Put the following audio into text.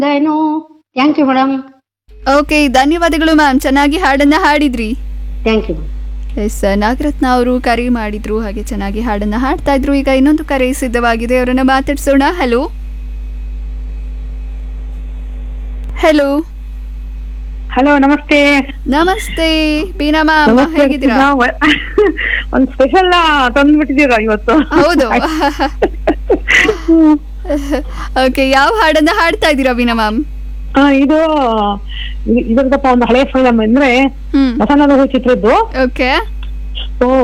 ಏನು thank you madam okay ಧನ್ಯವಾದಗಳು ma'am ಚೆನ್ನಾಗಿ ಹಾಡನ್ನ ಹಾಡಿದ್ರಿ ಥ್ಯಾಂಕ್ ಯು ಎಸ್ ನಾಗರತ್ನ ಅವರು ಕರೆ ಮಾಡಿದ್ರು ಹಾಗೆ ಚೆನ್ನಾಗಿ ಹಾಡನ್ನ ಹಾಡ್ತಾ ಇದ್ರು ಈಗ ಇನ್ನೊಂದು ಕರೆ ಸಿದ್ಧವಾಗಿದೆ ಅವರನ್ನ ಮಾತಾಡ್ಸೋಣ ಹಲೋ ಹಲೋ ಹಲೋ ನಮಸ್ತೆ ನಮಸ್ತೆ ಬೀನಾ ಮ್ಯಾಮ್ ಹೇಗಿದ್ದೀರಾ ನಾವು ಒಂದ್ ಸ್ಪೆಷಲ್ ತಂದ್ಬಿಟ್ಟಿದ್ದೀರಾ ಇವತ್ತು ಹೌದು ಓಕೆ ಯಾವ ಹಾಡನ್ನ ಹಾಡ್ತಾ ಇದ್ದೀರಾ ಬೀನಾ ಮ್ಯಾಮ್ ಆ, ಇದು ಇದ್ರದಪ್ಪ ಒಂದು ಹಳೆ ಫಿಲಮ್ ಅಂದ್ರೆ ಹ್ಮ್ ಬಸವನದ ಹೂ ಚಿತ್ರದ್ದು ಓಕೆ ಸೊ